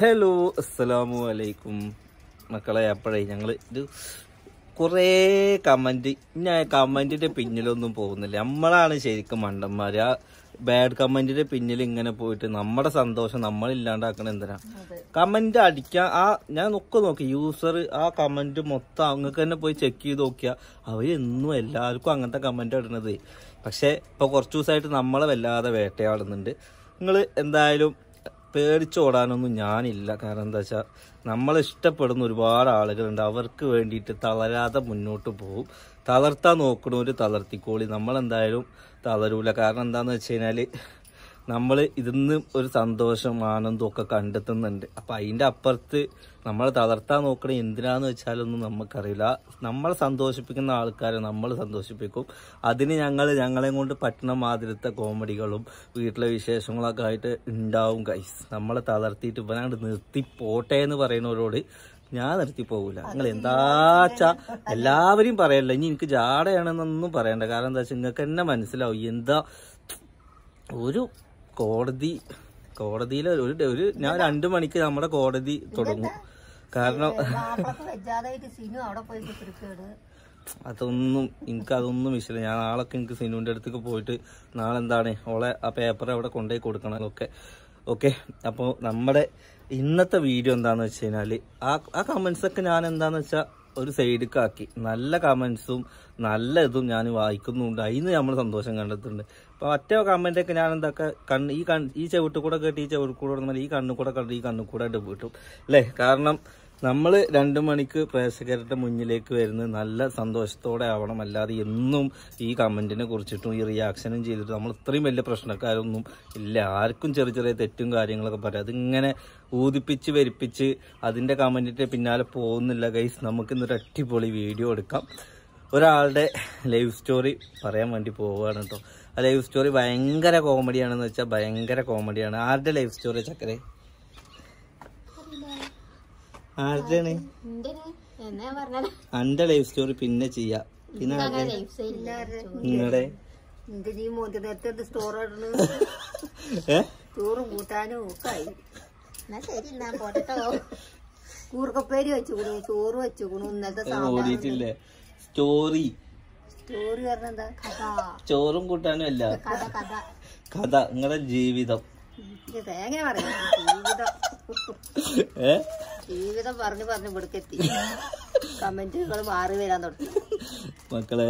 Hello അസ്സലാമു അലൈക്കും മക്കളെ അപ്പോഴേ ഞങ്ങൾ ഇത് കുറേ കമന്റ് ഞാൻ കമന്റിന്റെ പിന്നിലൊന്നും പോകുന്നില്ല നമ്മളാണ് ശരിക്കും മണ്ടന്മാര് ആ ബാഡ് കമന്റിന്റെ പിന്നിൽ ഇങ്ങനെ പോയിട്ട് നമ്മുടെ സന്തോഷം നമ്മൾ ഇല്ലാണ്ടാക്കണ എന്തിനാ കമന്റ് അടിക്കാൻ ആ ഞാൻ ഒക്കെ നോക്കി യൂസർ ആ കമന്റ് മൊത്തം അങ്ങക്ക് തന്നെ പോയി ചെക്ക് ചെയ്ത് നോക്കിയാ അവരെന്നും എല്ലാവർക്കും അങ്ങനത്തെ കമന്റ് ഇടുന്നത് പക്ഷെ ഇപ്പൊ കുറച്ചു ദിവസമായിട്ട് നമ്മളെ വല്ലാതെ വേട്ടയാടുന്നുണ്ട് നിങ്ങൾ എന്തായാലും പേടിച്ചോടാനൊന്നും ഞാനില്ല കാരണം എന്താ വെച്ചാൽ നമ്മൾ ഇഷ്ടപ്പെടുന്ന ഒരുപാട് ആളുകളുണ്ട് അവർക്ക് വേണ്ടിയിട്ട് തളരാതെ മുന്നോട്ട് പോകും തളർത്താൻ നോക്കണവര് തളർത്തിക്കോളി നമ്മളെന്തായാലും തളരൂല കാരണം എന്താന്ന് വെച്ച് കഴിഞ്ഞാൽ നമ്മൾ ഇതിന്ന് ഒരു സന്തോഷം ആനന്ദം ഒക്കെ കണ്ടെത്തുന്നുണ്ട് അപ്പം അതിൻ്റെ അപ്പുറത്ത് നമ്മളെ തളർത്താൻ നോക്കണ എന്തിനാന്ന് വെച്ചാലൊന്നും നമുക്കറിയില്ല നമ്മളെ സന്തോഷിപ്പിക്കുന്ന ആൾക്കാരെ നമ്മൾ സന്തോഷിപ്പിക്കും അതിന് ഞങ്ങൾ ഞങ്ങളെ കൊണ്ട് പറ്റുന്ന മാതിരത്തെ കോമഡികളും വീട്ടിലെ വിശേഷങ്ങളൊക്കെ ആയിട്ട് ഉണ്ടാവും ഗൈസ് നമ്മളെ തളർത്തിയിട്ട് ഇവനാണ്ട് നിർത്തി പോട്ടെ എന്ന് പറയുന്നവരോട് ഞാൻ നിർത്തി പോകൂല നിങ്ങൾ എന്താച്ചാ എല്ലാവരും പറയല്ല ഇനി എനിക്ക് ജാടയാണെന്നൊന്നും പറയണ്ട കാരണം എന്താ വെച്ചാൽ നിങ്ങൾക്ക് തന്നെ മനസ്സിലാവും എന്താ ഒരു കോടതി കോടതിയിൽ ഒരു ഒരു ഞാൻ രണ്ടു മണിക്ക് നമ്മുടെ കോടതി തുടങ്ങും കാരണം മാപ്പിളക്ക് വെജാതായിട്ട് സിനു അവിടെ പോയി കുത്തിരിക്കാണ് അതൊന്നും എനിക്ക് അതൊന്നും വിഷയമില്ല ഞാൻ നാളൊക്കെ എനിക്ക് സിനുവിന്റെ അടുത്തേക്ക് പോയിട്ട് നാളെ എന്താണ് ഓളെ ആ പേപ്പർ അവിടെ കൊണ്ടുപോയി കൊടുക്കണം ഒക്കെ ഓക്കെ അപ്പോൾ നമ്മുടെ ഇന്നത്തെ വീഡിയോ എന്താന്ന് വെച്ച് കഴിഞ്ഞാല് ആ ആ കമന്റ്സ് ഒക്കെ ഞാൻ എന്താന്ന് വെച്ചാൽ ഒരു സൈഡിലേക്ക് ആക്കി നല്ല കമന്റ്സും നല്ല ഇതും ഞാൻ വായിക്കുന്നുണ്ട് അതിന് നമ്മൾ സന്തോഷം കണ്ടെത്തുന്നുണ്ട് അപ്പൊ ഒറ്റ കമന്റ് ഒക്കെ ഞാൻ എന്താക്ക കണ്ണ് ഈ കണ്ണ് ഈ ചെവിട്ട് കൂടെ കേട്ട് ഈ ചെവിട്ട് കൂടെ ഇടുന്ന മാതിരി ഈ കണ്ണു കൂടെ കണ്ട് ഈ കണ്ണു കൂടെ ആയിട്ട് വീട്ടും അല്ലേ കാരണം നമ്മൾ രണ്ടു മണിക്ക് പ്രേക്ഷകരുടെ മുന്നിലേക്ക് വരുന്നത് നല്ല സന്തോഷത്തോടെ ആവണം അല്ലാതെ എന്നും ഈ കമന്റിനെ കുറിച്ചിട്ടും ഈ റിയാക്ഷനും ചെയ്തിട്ട് നമ്മൾ ഇത്രയും വലിയ പ്രശ്നക്കാരൊന്നും ഇല്ല ആർക്കും ചെറിയ ചെറിയ തെറ്റും കാര്യങ്ങളൊക്കെ പറയാം അതിങ്ങനെ ഊതിപ്പിച്ച് വരിപ്പിച്ച് അതിന്റെ കമന്റിന്റെ പിന്നാലെ പോകുന്നില്ല ഗൈസ് നമുക്ക് ഇന്നൊരു അടിപൊളി വീഡിയോ എടുക്കാം ഒരാളുടെ ലൈഫ് സ്റ്റോറി പറയാൻ വേണ്ടി പോവുകയാണ് കേട്ടോ ആ ലൈഫ് സ്റ്റോറി ഭയങ്കര കോമഡിയാണെന്ന് വെച്ചാൽ ഭയങ്കര കോമഡിയാണ് ആരുടെ ലൈഫ് സ്റ്റോറി ചക്കരെ ആരുടെയാണ് എന്നാ പറഞ്ഞത് അന്റെ ലൈഫ് സ്റ്റോറി പിന്നെ ചെയ്യാ പിന്നെ ആരുടെ? നിങ്ങളുടെ എന്റെ നീ മോന്റെ നേരത്തെ സ്റ്റോർ ഇടണ് ഏ ചോറും കൂട്ടാനും ഒക്കെ ആയി എന്നാ ശരി എന്നാ പോട്ടോ കൂർക്കപ്പേരി വെച്ചുകൂണു ചോറ് വെച്ചുകൂണു ഇന്നലത്തെ സാമ്പാർ ഓടിയിട്ടില്ലേ സ്റ്റോറി സ്റ്റോറി പറഞ്ഞ എന്താ കഥ ചോറും കൂട്ടാനും അല്ല കഥ കഥ കഥ നിങ്ങളുടെ ജീവിതം ഇത് എങ്ങനെ പറയാം ജീവിതം ഏ ജീവിതം പറഞ്ഞു പറഞ്ഞു ഇവിടേക്കെത്തി കമന്റുകൾ മാറി വരാൻ തുടങ്ങി മക്കളെ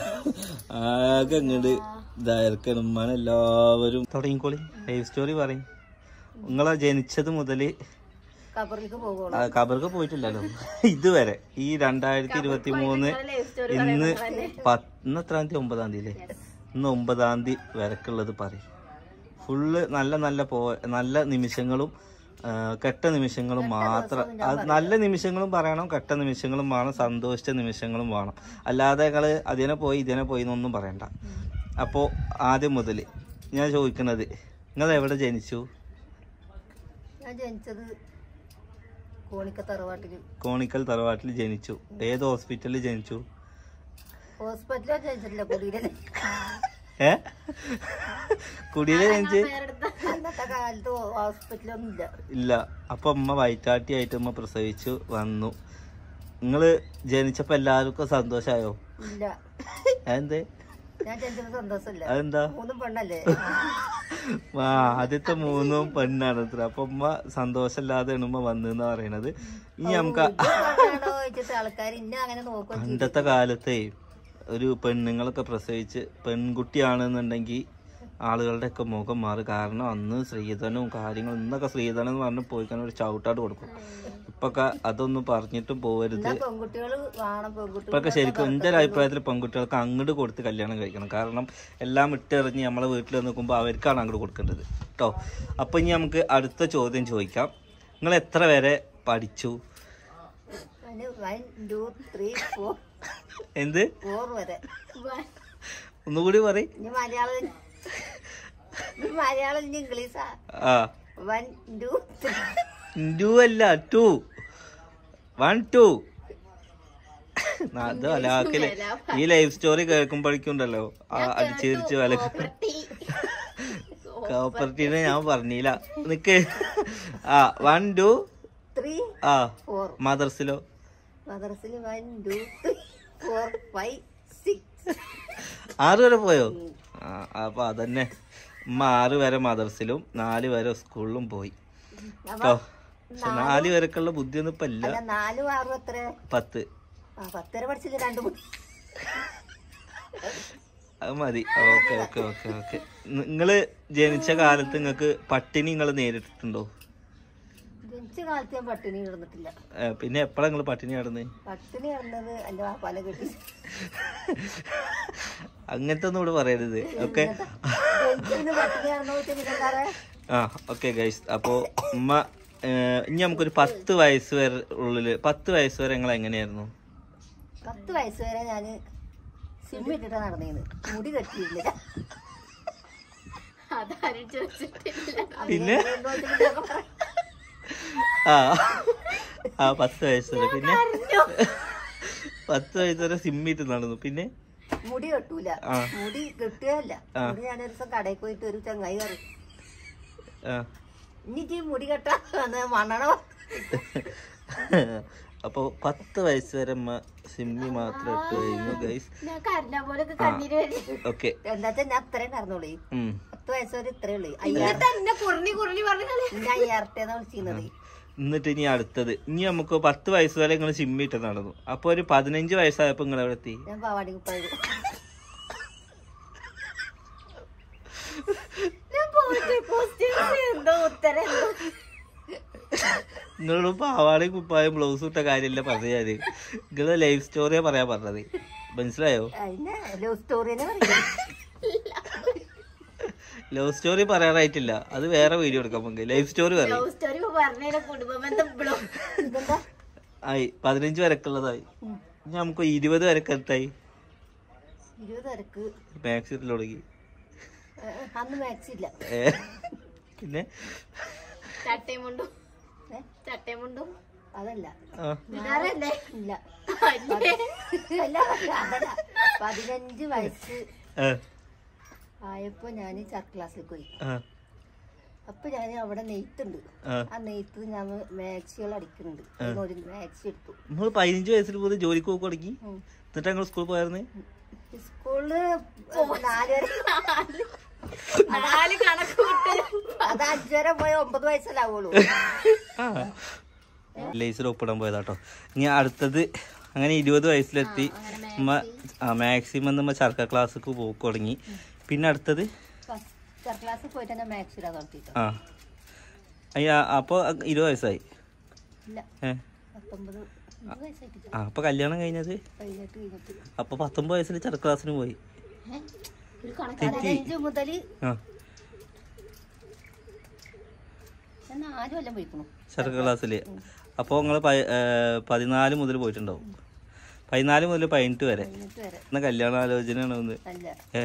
ആകെ അങ്ങോട്ട് ഇതായിരിക്കണം എല്ലാവരും തുടങ്ങിക്കോളി ലൈഫ് സ്റ്റോറി പറയും നിങ്ങളെ ജനിച്ചത് മുതല് കബറിലേക്ക് പോകുള്ളൂ ആ, ഖബർക്ക് പോയിട്ടില്ലല്ലോ ഇതുവരെ ഈ രണ്ടായിരത്തി ഇരുപത്തി മൂന്ന് ഇന്ന് പത്ത് ഇന്ന് എത്രാം തീയതി ഒമ്പതാം തീയതി അല്ലേ ഇന്ന് ഒമ്പതാം തീയതി വരക്കുള്ളത് പറയും ഫുള്ള് നല്ല നല്ല പോ നല്ല നിമിഷങ്ങളും ആ, കെട്ട നിമിഷങ്ങളും മാത്രം അത് നല്ല നിമിഷങ്ങളും പറയണം കെട്ട നിമിഷങ്ങളും വേണം സന്തോഷിച്ച നിമിഷങ്ങളും വേണം അല്ലാതെ നിങ്ങള് അതിനെ പോയി ഇതിനെ പോയി എന്നൊന്നും പറയണ്ട അപ്പോ ആദ്യം മുതൽ ഞാൻ ചോദിക്കുന്നത് നിങ്ങൾ എവിടെ ജനിച്ചു ഞാൻ ജനിച്ചത് കോണിക്ക തറവാട്ടില് കോണിക്കൽ തറവാട്ടിൽ ജനിച്ചു ഏത് ഹോസ്പിറ്റലിൽ ജനിച്ചു ഹോസ്പിറ്റലോ ജനിച്ചിട്ടില്ല കുടിയിലെ ഏ കുടിയിലെ ജനിച്ച് അന്നത്തെ കാലത്ത് ഹോസ്പിറ്റലൊന്നും ഇല്ല ഇല്ല അപ്പൊ അമ്മ വയറ്റാട്ടി ആയിട്ട് അമ്മ പ്രസവിച്ചു വന്നു നിങ്ങള് ജനിച്ചപ്പോ എല്ലാവർക്കും സന്തോഷായോ ഇല്ല അതെന്തേ ഞാൻ ജനിച്ചത് സന്തോഷമില്ല അതെന്താ മൂന്നും പെണ്ണല്ലേ ആ ആദ്യത്തെ മൂന്നും പെണ്ണാണ് അത്ര അപ്പൊ ഉമ്മ സന്തോഷമില്ലാതെയാണ് ഉമ്മ വന്നെന്ന് പറയണത് ഇനി നമുക്ക് പെണ്ണാണോ ചോദിച്ചിട്ട് ആൾക്കാർ ഇന്നെ അങ്ങനെ നോക്കും പണ്ടത്തെ കാലത്തെ ഒരു പെണ്ണുങ്ങളൊക്കെ പ്രസവിച്ച് പെൺകുട്ടിയാണെന്നുണ്ടെങ്കിൽ ആളുകളുടെ ഒക്കെ മുഖം മാറി കാരണം അന്ന് സ്ത്രീധനവും കാര്യങ്ങളും ഇന്നൊക്കെ സ്ത്രീധനം എന്ന് പറഞ്ഞ് പോയിക്കാൻ ഒരു ചവിട്ടാട് കൊടുക്കും ഇപ്പൊക്കെ അതൊന്നും പറഞ്ഞിട്ടും പോവരുത് എന്നാ പെൺകുട്ടികൾ വേണം പെൺകുട്ടികൾ ഇപ്പൊക്കെ ശരിക്കും എൻ്റെ ഒരു അഭിപ്രായത്തിൽ പെൺകുട്ടികൾക്ക് അങ്ങോട്ട് കൊടുത്ത് കല്യാണം കഴിക്കണം കാരണം എല്ലാം ഇട്ടെറിഞ്ഞ് നമ്മളെ വീട്ടിൽ നിൽക്കുമ്പോൾ അവർക്കാണ് അങ്ങോട്ട് കൊടുക്കേണ്ടത് കേട്ടോ അപ്പൊ ഇനി നമുക്ക് അടുത്ത ചോദ്യം ചോദിക്കാം നിങ്ങൾ എത്ര വരെ പഠിച്ചു വൺ ടു ത്രീ ഫോർ എന്ത് ഫോർ വരെ ഒന്നുകൂടി പറയും ഇനി മലയാളം ഇനി മലയാളം ഇനി ഇംഗ്ലീഷാ ആ വൺ ടു ത്രീ ടു അല്ല ടു വൺ ടു അത് അലാക്കില് ഈ ലൈഫ് സ്റ്റോറി കേൾക്കുമ്പോഴേക്കുണ്ടല്ലോ അടിച്ചിരിച്ച് വില കോപ്പറേറ്റീവിനെ ഞാൻ പറഞ്ഞില്ല നിക്ക് ആ വൺ ടു ത്രീ ആ ഫോർ മദർസിലോ മദ്രസിൽ one two three four five six ആറ് വരെ പോയോ ആ അപ്പൊ അതന്നെ ഉമ്മ ആറ് വരെ മദർസിലും നാല് വരെ സ്കൂളിലും പോയി കേട്ടോ പക്ഷെ നാല് വരെക്കുള്ള ബുദ്ധിയൊന്നും ഇപ്പൊ ഇല്ല അല്ല നാലും ആറും എത്ര പത്ത് ആ പത്ത് വരെ പഠിച്ചില്ല രണ്ടു മൂന്ന് അത് മതി ഓക്കെ ഓക്കെ ഓക്കെ ഓക്കെ നിങ്ങള് ജനിച്ച കാലത്ത് നിങ്ങക്ക് പട്ടിണി നിങ്ങൾ നേരിട്ടിട്ടുണ്ടോ ജനിച്ച കാലത്ത് ഞാൻ പട്ടിണി കിടന്നിട്ടില്ല ഏ, പിന്നെ എപ്പോഴാ നിങ്ങൾ പട്ടിണി കിടന്ന് പട്ടിണി കിടന്നത് എന്റെ വാപ്പാനെ കിട്ടി അങ്ങനത്തെ ഒന്നും ഇവിടെ പറയരുത് ഓക്കെ ജനിച്ചിരുന്ന് പട്ടിണി കിടന്നു വെച്ചാൽ പിന്നെന്താറേ ആ ഓക്കെ ഗൈസ് അപ്പോ ഉമ്മ ഏ, ഇനി നമുക്കൊരു പത്ത് വയസ്സ് വരെ ഉള്ളില് പത്ത് വയസ്സ് വരെ നിങ്ങൾ എങ്ങനെയായിരുന്നു പത്ത് വയസ്സ് വരെ ഞാന് സിമ്മ ഇട്ടിട്ടാ നടന്നേന്ന് മുടി കെട്ടിയില്ല അതാരും ചോദിച്ചിട്ടില്ല പിന്നെ ആ ആ പത്ത് വയസ്സ് വരെ പിന്നെ പത്ത് വയസ്സ് വരെ സിമ്മിട്ട് നടന്നു പിന്നെ മുടി കെട്ടൂല ആ. മുടി കെട്ടുകയല്ല മുടി ഞാൻ ഒരു ദിവസം കടയിൽ പോയിട്ട് ഒരു ചങ്ങായി കയറി ആ ഇനി മുടി കെട്ടാ മണ്ണണോ അപ്പൊ പത്ത് വയസ്സ് വരെ ഉമ്മ സിമ്മി മാത്രം ഇട്ട് കഴിഞ്ഞു ഗൈസ് ഞാൻ കരഞ്ഞ പോലൊക്കെ കണ്ണീര് വരും ഓക്കെ എന്താ വെച്ചാൽ ഞാൻ അത്രയും നടന്നോളൂ പത്ത് വയസ്സ് വരെ ഇത്രേ ഉള്ളൂ എന്നിട്ട് എന്നെ കുറഞ്ഞി കുറഞ്ഞി പറഞ്ഞു കളി എന്റെ അയ്യാറത്തേന്നാ വിളിച്ചിരുന്നത് എന്നിട്ട് ഇനി അടുത്തത് ഇനി നമുക്ക് പത്ത് വയസ്സ് വരെ നിങ്ങൾ സിമ്മി ഇട്ട് നടന്നു അപ്പൊ ഒരു പതിനഞ്ച് വയസ്സായപ്പോ നിങ്ങൾ എവിടെ എത്തി ഞാൻ പാവാടി കുപ്പായത് ഞാൻ പോസ്റ്റ് പോസ്റ്റ് എന്തോ ഉത്തരം എന്തോ. നിങ്ങളോട് പാവാടയും കുപ്പായും ബ്ലൗസ് ഇട്ട കാര്യമില്ല പറഞ്ഞാല് നിങ്ങളെ ലൈഫ് സ്റ്റോറിയാ പറയാൻ പറഞ്ഞത് മനസ്സിലായോ അതിനെ ലവ് സ്റ്റോറിനെ പറയും ലവ് സ്റ്റോറി പറയാറായിട്ടില്ല അത് വേറെ വീഡിയോ എടുക്കാൻ നമുക്ക് ലൈഫ് സ്റ്റോറി പറയും ലവ് സ്റ്റോറി പറഞ്ഞതിന്റെ കുടുംബ ബന്ധം ഇപ്പോഴും ഇതെന്താ ആയി പതിനഞ്ച് വരക്കുള്ളതായി ഉം. ഇനി നമുക്ക് ഇരുപത് വരക്ക് എത്തായി ഇരുപത് വരക്ക് മാക്സ് ഇട്ട് തുടങ്ങി ഏ, അന്ന് മാക്സ് ഇല്ല ഏ, പിന്നെ ചട്ടയും മുണ്ടും ഏ, ചട്ടയും മുണ്ടും അതല്ല ആ, ഇതാരല്ലേ ഇല്ല അല്ലേ? അല്ല അതല്ല പതിനഞ്ച് വയസ്സ് ആ, ആയപ്പോ ഞാൻ ചർക്ക ക്ലാസ്സിൽ പോയി ആ, അപ്പൊ ഞാൻ അവിടെ നെയ്ത്തുണ്ട് ആ. ആ നെയ്ത്ത് ഞാൻ മാക്സികൾ അടിക്കുന്നുണ്ട് അതിനൊരു മാക്സി എടുത്തു നമ്മൾ പതിനഞ്ച് വയസ്സിൽ പോയി ജോലിക്ക് പോയി തുടങ്ങി ഉം. എന്നിട്ട് ഞങ്ങൾ സ്കൂളിൽ പോയായിരുന്നു സ്കൂളില് നാല് വരെ നാല് കണക്ക് വിട്ട് അത് അഞ്ചു വരെ പോയ ഒമ്പത് വയസ്സല്ലേ ആവുള്ളൂ ലേസിൽ ഒപ്പിടാൻ പോയതാട്ടോ ഇനി അടുത്തത് അങ്ങനെ ഇരുപത് വയസ്സിലെത്തി ഉമ്മ ആ മാക്സിമം നമ്മ ചർക്ക ക്ലാസ്സിക്ക് പോക്ക് തുടങ്ങി പിന്നെ അടുത്തത് ചർക്ക ക്ലാസ്സിൽ പോയിട്ട് ഞാൻ മാക്സി ഇടാൻ നടത്തിട്ടോ ആ അയ്യ അപ്പോൾ ഇരുപത് വയസ്സായി ഇല്ല ഏ പത്തൊമ്പത് ഇരുപത് വയസ്സായിട്ടില്ല ആ അപ്പോൾ കല്യാണം കഴിഞ്ഞത് പതിനെട്ട് കഴിഞ്ഞിട്ട് അപ്പോൾ പത്തൊമ്പത് വയസ്സിൽ ചർക്ക ക്ലാസ്സിന് പോയി ഒരു കണക്ക് പതിനഞ്ച് മുതൽ ആ ഞാൻ നാല് കൊല്ലം പോയിക്കണു ചർക്ക ക്ലാസ്സിൽ അപ്പോൾ നിങ്ങൾ പതിനാല് മുതൽ പോയിട്ടുണ്ടാവും പതിനാല് മുതൽ പതിനെട്ട് വരെ പതിനെട്ട് വരെ എന്ന കല്യാണ ആലോചനയാണ് ഒന്ന് അല്ല ഏ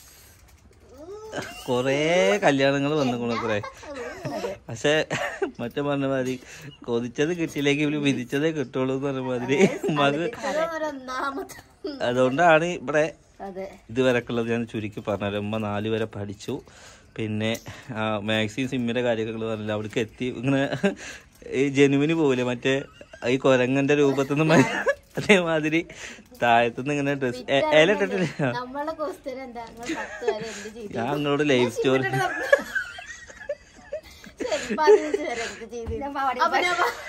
കൊറേ കല്യാണങ്ങൾ വന്നു കുറെ പക്ഷെ മറ്റേ പറഞ്ഞ മാതിരി കൊതിച്ചത് കിട്ടിയില്ലെങ്കിൽ ഇവര് വിധിച്ചതേ കിട്ടുള്ളൂ എന്ന് പറഞ്ഞ മാതിരി ഉമ്മാക്ക് ഒന്നാമത്തെ അതുകൊണ്ടാണ് ഇവിടെ അതെ ഇതുവരെക്കുള്ളത് ഞാൻ ചുരുക്കി പറഞ്ഞത് ഉമ്മ നാല് വരെ പഠിച്ചു പിന്നെ മാക്സിമം സിമ്മിന്റെ കാര്യങ്ങൾ പറഞ്ഞില്ല അവിടേക്ക് എത്തി ഇങ്ങനെ ഈ ജനുവിന് പോകില്ലേ മറ്റേ ഈ കൊരങ്ങന്റെ രൂപത്തിൽ നിന്ന് അതേമാതിരി താഴത്തുനിന്ന് ഇങ്ങനെ ഡ്രസ് ഇല ഇട്ടിട്ടില്ല നമ്മളെ ക്വസ്റ്റ്യൻ എന്താ നിങ്ങൾ പത്ത് വരെ എന്ത് ചെയ്തു ഞാൻ നിങ്ങളോട് ലൈഫ് സ്റ്റോറി ശരി പതിനഞ്ച് വരെ എന്ത് ചെയ്തു ഞാൻ പാവാടി അപ്പൊ ഞാൻ പ-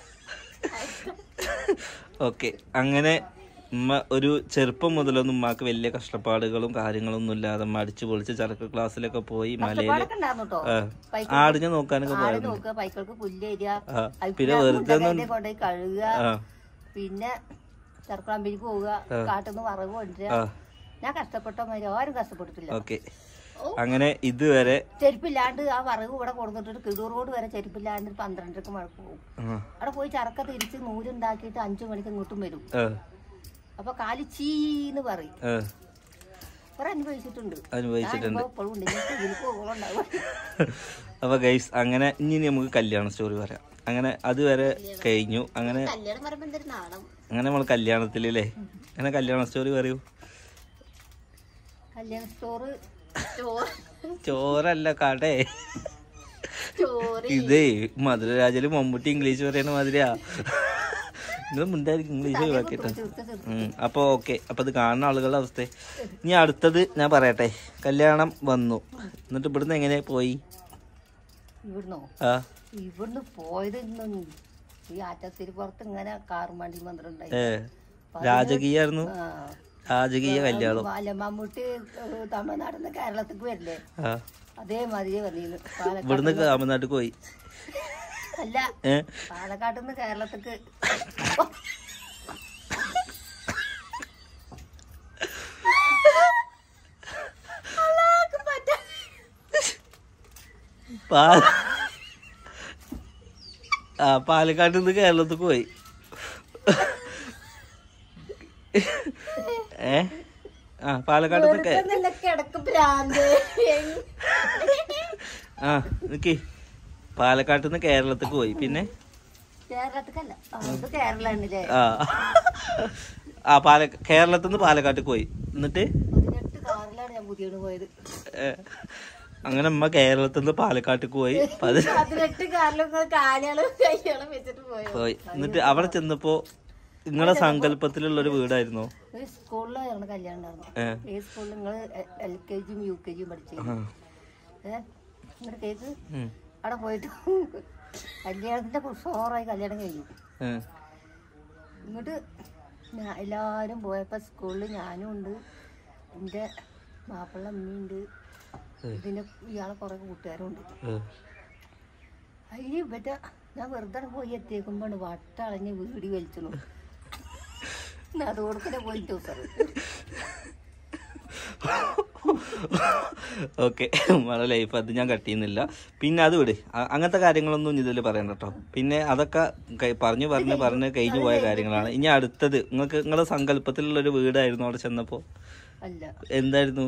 ഓക്കെ അങ്ങനെ ഉമ്മ ഒരു ചെറുപ്പം മുതലൊന്നും ഉമ്മാക്ക് വലിയ കഷ്ടപ്പാടുകളും കാര്യങ്ങളൊന്നും ഇല്ലാതെ ഉമ്മ അടിച്ചു പൊളിച്ച് ചരക്ക് ക്ലാസ്സിലൊക്കെ പോയി മലയില് കഷ്ടപ്പാടൊക്കെ ഉണ്ടായിരുന്നു കേട്ടോ ആ, ആടിനെ നോക്കാനൊക്കെ ആട് പോയിരുന്നു നോക്കുക പൈക്കൾക്ക് പുല്ല് തരിക ആ, അത് പിന്നെ വെറുതെ ഒന്നും മുണ്ടകന്റെ കൊണ്ടുപോയി കഴുകുക ആ പിന്നെ ചെറുക്കളമ്പിരിക്ക് പോവുക കാട്ടുന്ന് വറവ് കൊണ്ടുവരിക ആ ഞാൻ കഷ്ടപ്പെട്ട മാതിരി ആരും കഷ്ടപ്പെട്ടിട്ടില്ല ഓക്കെ അങ്ങനെ ഇതുവരെ ചെരുപ്പില്ലാണ്ട് ആ വറവ് ഇവിടെ കൊടുത്തിട്ട് കിടൂർ റോഡ് വരെ ചെരുപ്പില്ലാണ്ട് ഒരു പന്ത്രണ്ടരക്ക് മഴ പോകും ആ, അവിടെ പോയി ചറക്ക തിരിച്ച് നൂലുണ്ടാക്കിയിട്ട് അഞ്ചു മണിക്ക് ഇങ്ങോട്ടും വരും ആ, അപ്പൊ കാല് ചീന്ന് പറയും ആ, കുറെ അനുഭവിച്ചിട്ടുണ്ട് അനുഭവിച്ചിട്ടുണ്ട് ഇപ്പോഴും ഉണ്ട് എനിക്ക് ഇതിലേക്ക് ഓളുണ്ടാവും അപ്പൊ ഗൈസ് അങ്ങനെ ഇനി നമുക്ക് കല്യാണ സ്റ്റോറി പറയാം അങ്ങനെ അതുവരെ കഴിഞ്ഞു അങ്ങനെ കല്യാണം പറയുമ്പോ എന്തൊരു നാണം അങ്ങനെ നമ്മൾ കല്യാണത്തിലല്ലേ അങ്ങനെ കല്യാണ സ്റ്റോറി പറയൂ കല്യാണ സ്റ്റോറ് ചോറ് ചോറല്ല കടേ സ്റ്റോറി ഇതേ മധുരരാജല് മമ്മൂട്ടി ഇംഗ്ലീഷ് പറയുന്ന മാതിരിയാ നിങ്ങൾ മുണ്ടായിരിക്കും ഇംഗ്ലീഷ് ഒഴിവാക്കിട്ടോ ചെറുക്ക ചെറുക്ക ഉം. അപ്പൊ ഓക്കെ അപ്പൊ ഇത് കാണുന്ന ആളുകളുടെ അവസ്ഥ ഇനി അടുത്തത് ഞാൻ പറയട്ടെ കല്യാണം വന്നു എന്നിട്ട് ഇവിടുന്ന് എങ്ങനെ പോയി ഇവിടുന്നോ ആ ഇവിടുന്ന് പോയത് ഇന്നും ഈ ആറ്റത്തിരി പുറത്ത് ഇങ്ങനെ കാറുമാണ്ടി മന്ത്രം ഉണ്ടായി ഏ രാജകീയായിരുന്നു ആ രാജകീയ കല്യാണം അല്ല മമ്മൂട്ടി ഏഹ്, തമിഴ്നാട്ടിൽ നിന്ന് കേരളത്തിക്ക് വരില്ലേ ആ അതേമാതിരി പറഞ്ഞു പാലക്കാട് ഇവിടുന്ന് തമിഴ്നാട്ടിൽ പോയി അല്ല ഏ പാലക്കാട്ടിൽ നിന്ന് കേരളത്തിക്ക് പാ ആ പാലക്കാട്ടിൽ നിന്ന് കേരളത്തിൽ പോയി ഏ ആ പാലക്കാട്ടിൽ നിന്ന് കേ- നല്ല കിടക്ക് ഭ്രാന്ത് ആ നിക്ക് പാലക്കാട്ടിൽ നിന്ന് കേരളത്തിൽ പോയി പിന്നെ കേരളത്തിക്കല്ല അത് കേരളാണല്ലേ ആ ആ പാല കേരളത്തിൽ നിന്ന് പാലക്കാട്ടിൽ പോയി എന്നിട്ട് പതിനെട്ട് കാറിലാണ് ഞാൻ പുതിയത് പോയത് ഏ, അങ്ങനെ അമ്മ കേരളത്തിൽ നിന്ന് പാലക്കാട്ടിൽ പോയി പതി പതിനെട്ട് കാറിലൊക്കെ കാലുകളും കൈകളും വെച്ചിട്ട് പോയോ പോയി എന്നിട്ട് അവിടെ ചെന്നപ്പോ നിങ്ങളെ സങ്കല്പത്തിലുള്ള ഒരു വീടായിരുന്നോ ഒരു സ്കൂളിലാണ് കല്യാണം ഉണ്ടായിരുന്നു ഏ ഈ സ്കൂളിൽ നിങ്ങൾ എൽ കെ ജിയും യു കെ ജിയും പഠിച്ചു ആ. ഏഹ് എന്നിട്ട് കേക്ക് ഉം. അവിടെ പോയിട്ട് കല്യാണത്തിന്റെ ഉഷോറായി കല്യാണം കഴിഞ്ഞു ഏ. എന്നിട്ട് ഞാ- എല്ലാവരും പോയപ്പോൾ സ്കൂളിൽ ഞാനും ഉണ്ട് എൻ്റെ മാപ്പിള്ള അമ്മയുണ്ട് ഇതിൻ്റെ ഇയാളെ കുറേ കൂട്ടുകാരും ഉണ്ട് ഏ. അതിന് ഇവറ്റ ഞാൻ വെറുതെ പോയി എത്തിയേക്കുമ്പോൾ വട്ടളഞ്ഞ് വീടി വലിച്ചു അതോടെ തന്നെ പോയി ദിവസം ഓക്കെ വളരെ ലൈഫ് അത് ഞാൻ കട്ട് ചെയ്യുന്നില്ല പിന്നെ അത് വിട് അ- അങ്ങനത്തെ കാര്യങ്ങളൊന്നും ഇതിൽ പറയണ്ട കേട്ടോ പിന്നെ അതൊക്കെ ക- പറഞ്ഞു പറഞ്ഞ് പറഞ്ഞ് കഴിഞ്ഞു പോയ കാര്യങ്ങളാണ് ഇനി അടുത്തത് നിങ്ങൾക്ക് നിങ്ങളുടെ സങ്കല്പത്തിലുള്ള ഒരു വീടായിരുന്നു അവിടെ ചെന്നപ്പോ അല്ല എന്തായിരുന്നു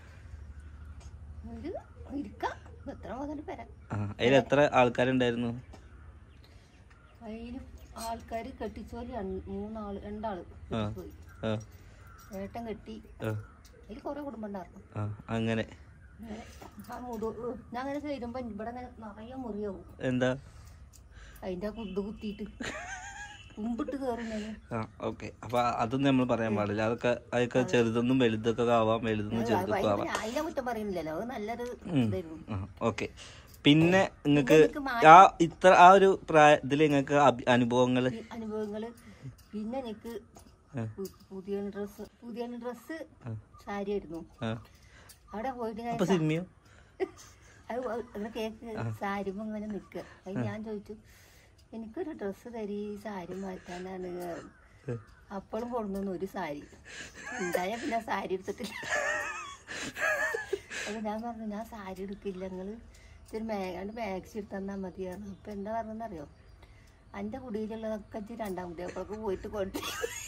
ഒരു ഇരിക്കാം എത്ര മുതൽ വരാം ആ അതിൽ എത്ര ആൾക്കാരുണ്ടായിരുന്നു അതിന് ആൾക്കാർ കെട്ടിച്ചോല് രണ്ട്- മൂന്നാള് രണ്ടാള് ആ പോയി ആ ഏട്ടൻ കെട്ടി ആ, അതിൽ കുറേ കുടുംബം ഉണ്ടായിരുന്നു ആ അങ്ങനെ അങ്ങനെ ആ മുടു ഞാൻ അങ്ങനെ കയറുമ്പോൾ ഇവിടെ അങ്ങനെ നിറയെ മുറിയാവും എന്താ അതിൻ്റെ കുದ್ದು കുത്തിയിട്ട് കുമ്പിട്ട് കയറുന്നതിന് ആ ഓക്കെ അപ്പൊ അതൊന്നും നമ്മൾ പറയാൻ പാടില്ല അതൊക്കെ അതൊക്കെ ചെറുതൊന്നും വലുതൊക്കെ ആവാം വലുതൊന്നും ചെറുതൊക്കെ ആവാം അതിനെ കുറ്റം പറയുന്നില്ലല്ലോ അത് നല്ലൊരു ഇതായിരുന്നു ഓക്കെ പിന്നെ നിങ്ങൾക്ക് എനിക്ക് ആ ഇത്ര ആ ഒരു പ്രായ ഇതിൽ നിങ്ങൾക്ക് അനുഭവങ്ങൾ ഈ അനുഭവങ്ങള് പിന്നെ എനിക്ക് പു- പുതിയ ഡ്രസ്സ് പുതിയ ഡ്രസ്സ് സാരി ആയിരുന്നു അവിടെ പോയിട്ട് ഞാൻ അപ്പൊ സിനിമയോ അത് അങ്ങനെ കേക്ക് സാരിമ്മ ഇങ്ങനെ നിൽക്കുക അത് ഞാൻ ചോദിച്ചു എനിക്കൊരു ഡ്രസ്സ് തരി സാരി മാറ്റാനാണ് അപ്പോഴും കൊണ്ടുവന്നു ഒരു സാരി ഉണ്ടായ പിന്നെ സാരി എടുത്തിട്ടില്ല അപ്പൊ ഞാൻ പറഞ്ഞു ഞാൻ സാരി എടുക്കില്ല നിങ്ങള് ഇത്തിരി മേഘാണ്ട് മാക്സി എടുത്ത് തന്നാൽ മതിയായിരുന്നു അപ്പൊ എന്താ പറഞ്ഞെന്നറിയോ എൻ്റെ കുടിയിലുള്ളതൊക്കെ ഇച്ചിരി രണ്ടാമത്തെ അപ്പോഴൊക്കെ പോയിട്ട് കൊണ്ട്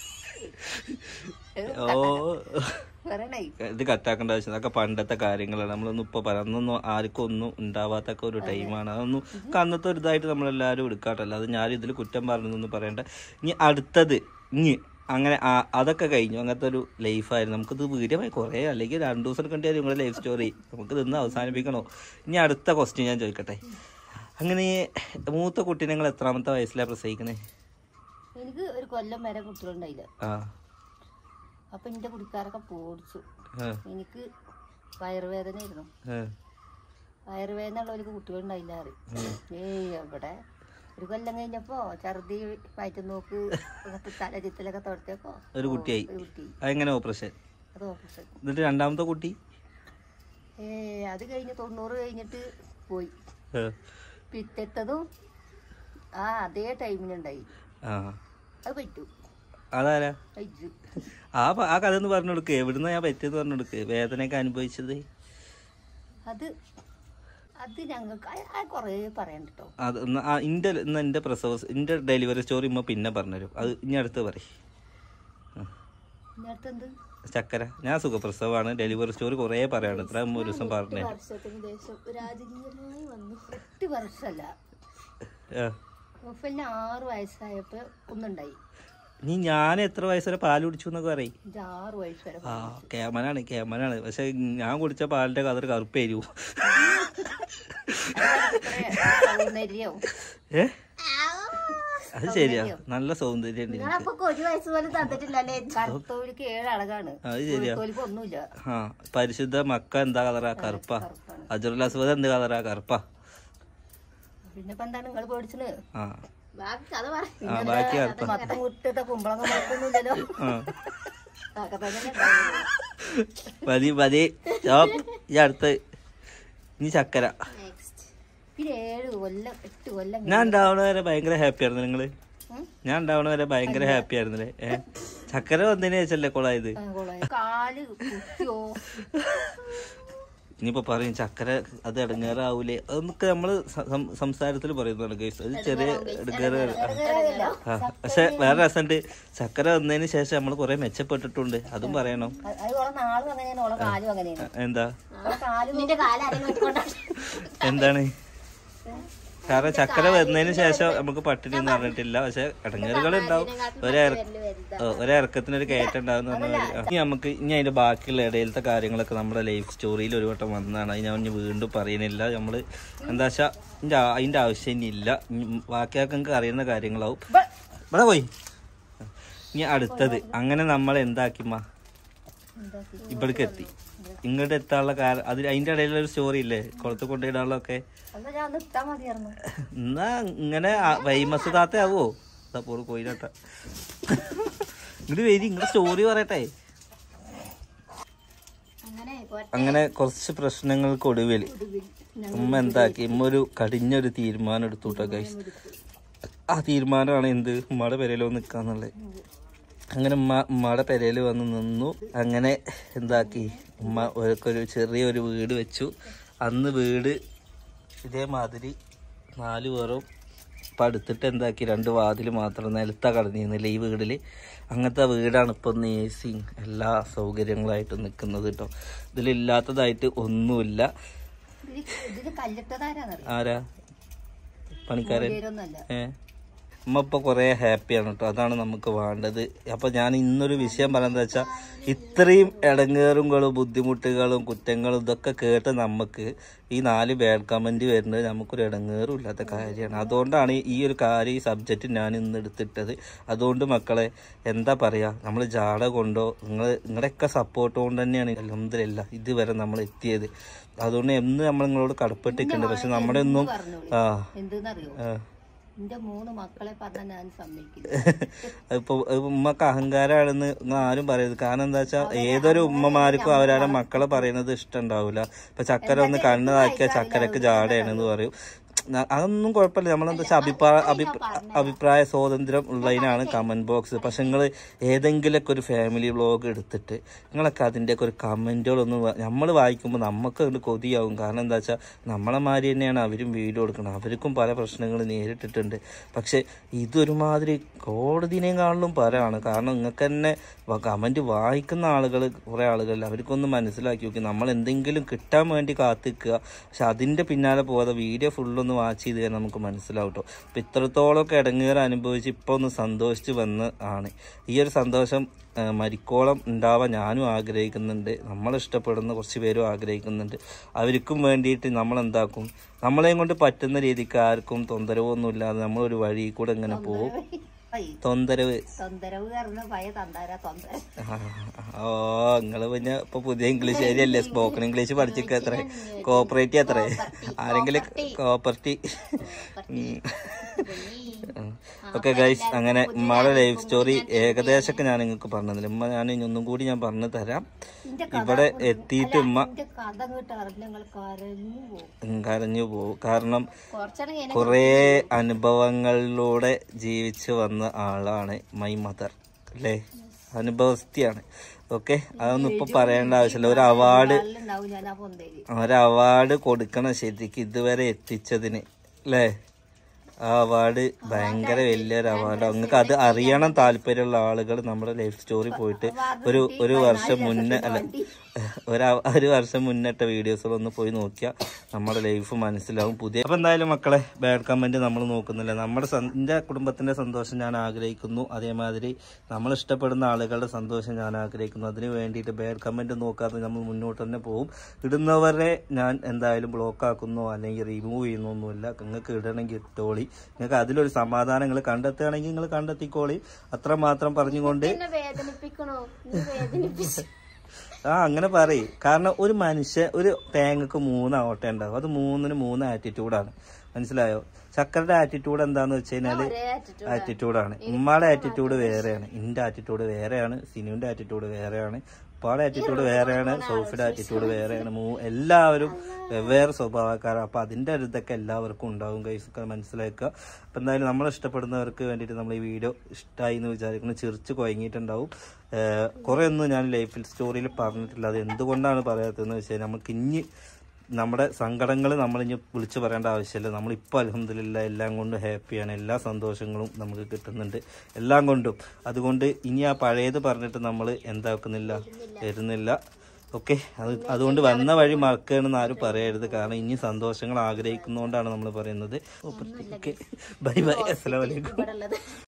ഓ പറയണേ ഇത് കട്ടാക്കേണ്ട ആവശ്യം അതൊക്കെ പണ്ടത്തെ കാര്യങ്ങളാണ് നമ്മളൊന്നും ഇപ്പൊ പറന്നൊന്നും ആർക്കും ഒന്നും ഉണ്ടാവാത്തൊക്കെ ഒരു ടൈമാണ് അതൊന്നും ഒക്കെ അന്നത്തെ ഒരു ഇതായിട്ട് നമ്മളെല്ലാവരും എടുക്കാട്ടല്ല അത് ഞാൻ ഇതിൽ കുറ്റം പറഞ്ഞൊന്നും പറയണ്ട ഇനി അടുത്തത് ഇനി അങ്ങനെ ആ- അതൊക്കെ കഴിഞ്ഞു അങ്ങനത്തെ ഒരു ലൈഫായിരുന്നു നമുക്കിത് വീഡിയോമായി കുറേ അല്ലെങ്കിൽ രണ്ടു ദിവസം എടുക്കേണ്ടി വരും നിങ്ങളുടെ ലൈഫ് സ്റ്റോറി നമുക്ക് ഇതൊന്ന് അവസാനിപ്പിക്കണോ ഇനി അടുത്ത ക്വസ്റ്റ്യൻ ഞാൻ ചോദിക്കട്ടെ അങ്ങനെ ഈ മൂത്ത കുട്ടീനെ നിങ്ങൾ എത്രാമത്തെ വയസ്സിലാണ് പ്രസവിക്കണേ എനിക്ക് ഒരു കൊല്ലം വരെ കുട്ടികളുണ്ടായില്ല ആ അപ്പൊ എന്റെ കുടിക്കാരൊക്കെ പോടിച്ചു ആ, എനിക്ക് വയറുവേദനയായിരുന്നു ആ, വയറുവേദന ഉള്ളവർക്ക് കുട്ടികളുണ്ടായില്ല അറിയും ഏയ് എവിടെ ഒരു കൊല്ലം കഴിഞ്ഞപ്പോ ഛർദി വയറ്റു നോക്ക് അങ്ങനത്തെ തല ചിത്തലൊക്കെ തുടച്ചപ്പോ ഒരു കുട്ടിയായി ഒരു കുട്ടി അതെങ്ങനെ ഓപ്പറേഷൻ അത് ഓപ്പറേഷൻ എന്നിട്ട് രണ്ടാമത്തെ കുട്ടി ഏ അത് കഴിഞ്ഞ് തൊണ്ണൂറ് കഴിഞ്ഞിട്ട് പോയി ആ, പിറ്റത്തതും ആ അതേ ടൈമിനുണ്ടായി ആ അത് പറ്റൂ അതാരാ അയ്യോ ആ പ- ആ കഥ ഒന്ന് പറഞ്ഞു കൊടുക്ക് എവിടുന്ന ഞാൻ പറ്റിയെന്ന് പറഞ്ഞു കൊടുക്ക് വേദനയൊക്കെ അനുഭവിച്ചത് അത് അത് ഞങ്ങൾക്ക് ആ കുറേ പറയണ്ട കേട്ടോ അത് ഒന്ന് ആ ഇന്റെ ഇന്ന് എന്റെ പ്രസവ എന്റെ ഡെലിവറി സ്റ്റോറി ഇമ്മ പിന്നെ പറഞ്ഞുതരും അത് ഇനി അടുത്ത് പറയും ഇന്നടുത്ത് എന്ത് ചക്കര ഞാൻ സുഖപ്രസവമാണ് ഡെലിവറി സ്റ്റോറി കുറേ പറയാനുണ്ട് ഇത്ര ഒരു ദിവസം പറഞ്ഞു വർഷത്തിന് ശേഷം രാജകീയമായി വന്നു എട്ട് വർഷമല്ല ഒഫലിന് ആറ് വയസ്സായപ്പോ ഒന്നുണ്ടായി നീ ഞാൻ എത്ര വയസ്സ് വരെ പാല് കുടിച്ചു എന്നൊക്കെ പറയും ഇത് ആറ് വയസ്സ് വരെ ആ കേമനാണ് കേമനാണ് പക്ഷെ ഞാൻ കുടിച്ച പാലിന്റെ കതർ കറുപ്പേരു സൗന്ദര്യവും ഏ അത് ശരിയാ നല്ല സൗന്ദര്യം ഉണ്ട് എനിക്ക് നിങ്ങളപ്പൊ ഒരു വയസ്സ് പോലും തന്നിട്ടില്ലല്ലേ കറുത്തോലിക്ക് ഏഴ് അളകാണ് അത് ശരിയാ കോലിക്ക് ഒന്നുമില്ല ആ പരിശുദ്ധ മക്ക എന്താ കളറാ കറുപ്പാ അജുറുൽ അസ്വദ് എന്ത് കളറാ കറുപ്പാ പിന്നെ ഇപ്പൊ എന്താണ് നിങ്ങൾ പേടിച്ചത് ആ ബാക്കി കഥ പറ ആ ബാക്കി കറുപ്പാ മത്തം വിട്ടിട്ട് കുമ്പളങ്ങ മുളക്കൊന്നുമില്ലല്ലോ ആ അതൊക്കെ തന്നെ ഉണ്ടാവുള്ളൂ. മതി മതി സ്റ്റോപ്പ് ഈ അടുത്ത് ഇനി ചക്കര നെക്സ്റ്റ് പിന്നെ ഏഴ് കൊല്ലം എട്ട് കൊല്ലം ഞാൻ ഉണ്ടാവണ വരെ ഭയങ്കര ഹാപ്പി ആയിരുന്നു നിങ്ങള് ഉം? ഞാൻ ഉണ്ടാവണ വരെ ഭയങ്കര ഹാപ്പി ആയിരുന്നില്ലേ ഏ ചക്കര വന്നതിന് ശേഷല്ലേ കൊളായത് ആ, കൊള്ളാം. കാല് കുത്തിയോ ഇനിയിപ്പോ പറയും ചക്കര അത് ഇടങ്ങേറാവൂലേ അതൊക്കെ നമ്മള് സംസാരത്തിൽ പറയുന്നതാണ് കേസ് അത് ചെറിയ ഇടങ്ങേറ് ആ പക്ഷെ വേറെ രസമുണ്ട് ചക്കര വന്നതിന് ശേഷം നമ്മൾ കുറെ മെച്ചപ്പെട്ടിട്ടുണ്ട് അതും പറയണം അത് അത് ഓളെ നാളും അങ്ങനെയാണ് ഓളെ കാലും അങ്ങനെയാണ് എന്താ ഓളെ കാല് നിന്റെ കാലാരെങ്കിലും വെച്ചുകൊണ്ടാണ് എന്താണ് കാരണം ചക്കര വന്നതിന് ശേഷം നമുക്ക് പട്ടിണി ഒന്നും പറഞ്ഞിട്ടില്ല പക്ഷെ ഇടങ്ങേറുകൾ ഉണ്ടാവും ഒരേ ഒരേ ഇറക്കത്തിനൊരു കയറ്റം ഉണ്ടാവുന്ന ഇനി നമുക്ക് ഇനി അതിന്റെ ബാക്കിയുള്ള ഇടയിലത്തെ കാര്യങ്ങളൊക്കെ നമ്മുടെ ലൈഫ് സ്റ്റോറിയിൽ ഒരു വട്ടം വന്നതാണ് അത് ഞാൻ ഇനി വീണ്ടും പറയുന്നില്ല നമ്മള് എന്താ വെച്ചാ ഇതിന്റെ ആ- അതിന്റെ ആവശ്യം ഇനി ഇല്ല ഇനി ബാക്കിയൊക്കെ നിങ്ങൾക്ക് അറിയുന്ന കാര്യങ്ങളാവും ഇവിടെ പോയി ഇനി അടുത്തത് അങ്ങനെ നമ്മൾ എന്താക്കിമ്മ ഇവിടേക്ക് എത്തി ഇങ്ങോട്ട് എത്താനുള്ള കാരണം അതിൽ അതിന്റെ ഇടയിലൊരു സ്റ്റോറി ഇല്ലേ കുളത്ത് കൊണ്ടുപോയിടാനുള്ളതൊക്കെ അന്ന് ഞാൻ ഒന്ന് ഇട്ടാ മതിയായിരുന്നു എന്നാ ഇങ്ങനെ വൈമസ് താത്ത ആവോ പോറ് കോയിലാട്ട ഇങ്ങോട്ട് വരി ഇങ്ങോട്ട് സ്റ്റോറി പറയട്ടെ അങ്ങനെ പോട്ടെ അങ്ങനെ കുറച്ച് പ്രശ്നങ്ങൾക്ക് ഒടുവിൽ ഉമ്മ എന്താക്കി ഉമ്മ ഒരു കടിഞ്ഞൊരു തീരുമാനം എടുത്തു കേട്ടോ ഗൈസ് ആ തീരുമാനമാണ് എന്ത് ഉമ്മയുടെ പെരയിലോ നിൽക്കാന്നുള്ളത് അങ്ങനെ ഉമ്മ ഉമ്മയുടെ പെരയിൽ വന്ന് നിന്നു അങ്ങനെ എന്താക്കി ഉമ്മ ഒരു ചെറിയൊരു വീട് വെച്ചു അന്ന് വീട് ഇതേമാതിരി നാല് പേറും ഇപ്പം അടുത്തിട്ട് എന്താക്കി രണ്ട് വാതിൽ മാത്രം നിലത്താ കടന്നിരുന്നില്ല ഈ വീടിൽ അങ്ങനത്തെ വീടാണ് ഇപ്പം എ സിയും എല്ലാ സൗകര്യങ്ങളായിട്ടും നിൽക്കുന്നത് കേട്ടോ ഇതിലില്ലാത്തതായിട്ട് ഒന്നുമില്ല ഇതില് ഇതില് കല്ലിട്ടതാരാന്നറിയാം ആരാ പണിക്കാരൻ പേരൊന്നല്ല ഏ ഉമ്മ ഇപ്പൊ കൊറേ ഹാപ്പിയാണ് കേട്ടോ അതാണ് നമുക്ക് വേണ്ടത് അപ്പൊ ഞാൻ ഇന്നൊരു വിഷയം പറയുന്നത് വെച്ചാൽ ഇത്രയും ഇടങ്ങേറുകളും ബുദ്ധിമുട്ടുകളും കുറ്റങ്ങളും ഇതൊക്കെ കേട്ട് നമുക്ക് ഈ നാല് ബാഡ് കമന്റ് വരുന്നത് നമുക്കൊരു ഇടങ്ങേറും ഇല്ലാത്ത കാര്യമാണ് അതുകൊണ്ടാണ് ഈ ഒരു കാര്യം ഈ സബ്ജക്റ്റ് ഞാൻ ഇന്ന് എടുത്തിട്ടത് അതുകൊണ്ട് മക്കളെ എന്താ പറയാ നമ്മൾ ജാട കൊണ്ടോ നിങ്ങൾ നിങ്ങളുടെയൊക്കെ സപ്പോർട്ട് കൊണ്ട് തന്നെയാണ് അലഹമില്ല ഇതുവരെ നമ്മൾ എത്തിയത് അതുകൊണ്ട് എന്ന് നമ്മൾ നിങ്ങളോട് കടപ്പെട്ടിട്ടുണ്ട് പക്ഷെ നമ്മുടെ ഒന്നും പറഞ്ഞോളൂ ആ എന്തെന്നറിയോ ആ എന്റെ മൂന്ന് മക്കളെ പറഞ്ഞ ഞാൻ സമ്മതിക്കില്ല ഇപ്പൊ ഉമ്മക്ക് അഹങ്കാരാണെന്ന് നിങ്ങൾ ആരും പറയരുത് കാരണം എന്താ വെച്ചാൽ ഏതൊരു ഉമ്മമാർക്കും അവരവരുടെ മക്കളെ പറയുന്നത് ഇഷ്ടം ഉണ്ടാവില്ല ഇപ്പൊ ചക്കര ഒന്ന് കണ്ണ് താക്കിയ ചക്കരക്ക് ജാടയാണെന്ന് പറയും ന- അതൊന്നും കുഴപ്പമില്ല നമ്മളെന്താ വെച്ചാൽ അഭിപ്രായ അഭിപ്രായ അഭിപ്രായ സ്വാതന്ത്ര്യം ഉള്ളതിനാണ് കമന്റ് ബോക്സ് പക്ഷെ നിങ്ങൾ ഏതെങ്കിലുമൊക്കെ ഒരു ഫാമിലി വ്ളോഗ് എടുത്തിട്ട് നിങ്ങളൊക്കെ അതിൻ്റെയൊക്കെ ഒരു കമന്റുകളൊന്നും നമ്മൾ വായിക്കുമ്പോൾ നമുക്ക് അത് കൊതിയാവും കാരണം എന്താ വെച്ചാൽ നമ്മളെ മാതിരി തന്നെയാണ് അവരും വീഡിയോ കൊടുക്കുന്നത് അവർക്കും പല പ്രശ്നങ്ങൾ നേരിട്ടിട്ടുണ്ട് പക്ഷെ ഇതൊരുമാതിരി കോടതിനേക്കാളിലും പരമാണ് കാരണം നിങ്ങൾക്ക് തന്നെ കമന്റ് വായിക്കുന്ന ആളുകൾ കുറെ ആളുകൾ അവർക്കൊന്ന് മനസ്സിലാക്കി നോക്കി നമ്മൾ എന്തെങ്കിലും കിട്ടാൻ വേണ്ടി കാത്തിക്കുക പക്ഷെ അതിന്റെ പിന്നാലെ പോകാതെ വീഡിയോ ഫുള്ളൊന്ന് വാച്ച് ചെയ്ത് കഴിഞ്ഞാൽ നമുക്ക് മനസ്സിലാവും കേട്ടോ അപ്പൊ ഇത്രത്തോളമൊക്കെ ഇടങ്ങേറ് അനുഭവിച്ച് ഇപ്പൊ ഒന്ന് സന്തോഷിച്ച് വന്ന് ആണ് ഈ ഒരു സന്തോഷം ആ, മരിക്കോളം ഉണ്ടാവാൻ ഞാനും ആഗ്രഹിക്കുന്നുണ്ട് നമ്മൾ ഇഷ്ടപ്പെടുന്ന കുറച്ച് പേരും ആഗ്രഹിക്കുന്നുണ്ട് അവർക്കും വേണ്ടിയിട്ട് നമ്മൾ എന്താക്കും നമ്മളെയും കൊണ്ട് പറ്റുന്ന രീതിക്ക് ആർക്കും തൊന്തരവൊന്നും ഇല്ലാതെ നമ്മളൊരു വഴി കൂടെ ഇങ്ങനെ പോകും തൊന്തരവ് തൊന്തരവ് കയറുന്ന പയ തന്താര തൊന്തര ആ, ഓ നിങ്ങള് പിന്നെ ഇപ്പൊ പുതിയ ഇംഗ്ലീഷ് ശരിയല്ലേ സ്പോക്കൺ ഇംഗ്ലീഷ് പഠിച്ചിക്ക എത്ര കോപ്പറേറ്റീവ് എത്ര ആരെങ്കിലും കോപ്പർട്ടി ഓക്കെ ഗൈസ് അങ്ങനെ ഉമ്മയുടെ ലൈഫ് സ്റ്റോറി ഏകദേശമൊക്കെ ഞാൻ നിങ്ങൾക്ക് പറഞ്ഞതില്ല ഉമ്മ ഞാൻ ഇനി ഒന്നും കൂടി ഞാൻ പറഞ്ഞു തരാം എന്റെ ഇവിടെ എത്തിയിട്ട് ഉമ്മ എന്റെ കഥ കേട്ട് അറിഞ്ഞ ഞങ്ങൾ കരഞ്ഞു പോകും ഉം, കരഞ്ഞു പോകും കാരണം കുറച്ചാണെങ്കിൽ കുറേ അനുഭവങ്ങളിലൂടെ ജീവിച്ചു വന്ന ആളാണ് മൈ മദർ അല്ലേ അനുഭവസ്ഥയാണ് ഓക്കെ അതൊന്നും ഇപ്പൊ പറയേണ്ട ആവശ്യമില്ല ഒരു അവാർഡ് ഉണ്ടാവും ഞാൻ ആ പൊന്തേരി ഒരു അവാർഡ് കൊടുക്കണം ശരിക്കും ഇതുവരെ എത്തിച്ചതിന് അല്ലേ ആ അവാർഡ് ഭയങ്കര വലിയൊരു അവാർഡ് നിങ്ങൾക്ക് അത് അറിയണം താല്പര്യമുള്ള ആളുകൾ നമ്മുടെ ലൈഫ് സ്റ്റോറി പോയിട്ട് ഒരു ഒരു വർഷം മുന്നേ അല്ല ഒരു ഒരു വർഷം മുന്നിട്ട വീഡിയോസുകളൊന്ന് പോയി നോക്കിയാൽ നമ്മുടെ ലൈഫ് മനസ്സിലാവും പുതിയ അപ്പം എന്തായാലും മക്കളെ ബാഡ് കമൻറ്റ് നമ്മൾ നോക്കുന്നില്ല നമ്മുടെ സ- എൻ്റെ കുടുംബത്തിൻ്റെ സന്തോഷം ഞാൻ ആഗ്രഹിക്കുന്നു അതേമാതിരി നമ്മൾ ഇഷ്ടപ്പെടുന്ന ആളുകളുടെ സന്തോഷം ഞാൻ ആഗ്രഹിക്കുന്നു അതിന് വേണ്ടിയിട്ട് ബാഡ് കമൻറ്റ് നോക്കാതെ നമ്മൾ മുന്നോട്ട് തന്നെ പോകും ഇടുന്നവരെ ഞാൻ എന്തായാലും ബ്ലോക്ക് ആക്കുന്നോ അല്ലെങ്കിൽ റിമൂവ് ചെയ്യുന്നൊന്നുമില്ല നിങ്ങൾക്ക് ഇടണമെങ്കിൽ ഇട്ടോളി നിങ്ങൾക്ക് അതിലൊരു സമാധാനം നിങ്ങൾ കണ്ടെത്തുകയാണെങ്കിൽ നിങ്ങൾ കണ്ടെത്തിക്കോളി അത്രമാത്രം പറഞ്ഞുകൊണ്ട് എന്നെ വേദനിപ്പിക്കണോ നീ വേദനിപ്പിച്ചു ആ അങ്ങനെ പറയ് കാരണം ഒരു മനുഷ്യ ഒരു തേങ്ങക്ക് മൂന്ന് ഓട്ട ഉണ്ടാവും അത് മൂന്നിന് മൂന്ന് ആറ്റിറ്റ്യൂഡാണ് മനസ്സിലായോ ചക്കരയുടെ ആറ്റിറ്റ്യൂഡ് എന്താന്ന് വെച്ച് കഴിഞ്ഞാല് ഒരേ attitude ആറ്റിറ്റ്യൂഡാണ് ഉമ്മയുടെ ആറ്റിറ്റ്യൂഡ് വേറെയാണ് ഇന്റെ ആറ്റിറ്റ്യൂഡ് വേറെയാണ് സിനുവിന്റെ ആറ്റിറ്റ്യൂഡ് വേറെയാണ് ഉപ്പാടെ ആറ്റിറ്റ്യൂഡ് വേറെയാണ് സോഫിയുടെ ആറ്റിറ്റ്യൂഡ് വേറെയാണ് മൂ എല്ലാവരും വെവ്വേറെ സ്വഭാവക്കാരാണ് അപ്പൊ അതിന്റെ ഒരു ഇതൊക്കെ എല്ലാവർക്കും ഉണ്ടാവും കൈസൊക്കെ മനസ്സിലാക്കുക അപ്പൊ എന്തായാലും നമ്മൾ ഇഷ്ടപ്പെടുന്നവർക്ക് വേണ്ടിയിട്ട് നമ്മൾ ഈ വീഡിയോ ഇഷ്ടമായി എന്ന് വിചാരിക്കുന്നു ചിരിച്ച് കുഴങ്ങിയിട്ടുണ്ടാവും കുറെ ഒന്നും ഞാൻ ലൈഫിൽ സ്റ്റോറിയിൽ പറഞ്ഞിട്ടില്ല അത് എന്തുകൊണ്ടാണ് പറയാത്തതെന്ന് വെച്ചാൽ നമുക്ക് ഇനി നമ്മുടെ സങ്കടങ്ങൾ നമ്മളിനി വിളിച്ചു പറയേണ്ട ആവശ്യമില്ല നമ്മളിപ്പോൾ അലഹമില്ല എല്ലാം കൊണ്ടും ഹാപ്പിയാണ് എല്ലാ സന്തോഷങ്ങളും നമുക്ക് കിട്ടുന്നുണ്ട് എല്ലാം കൊണ്ടും അതുകൊണ്ട് ഇനി ആ പഴയത് പറഞ്ഞിട്ട് നമ്മൾ എന്താക്കുന്നില്ല വരുന്നില്ല ഓക്കെ അത് അതുകൊണ്ട് വന്ന വഴി മറക്കണമെന്ന് ആരും പറയരുത് കാരണം ഇനി സന്തോഷങ്ങൾ ആഗ്രഹിക്കുന്നതുകൊണ്ടാണ് നമ്മൾ പറയുന്നത് ഓക്കെ ബൈ ബൈ അസ്സലാമലൈക്കും ഇവിടെ ഉള്ളത്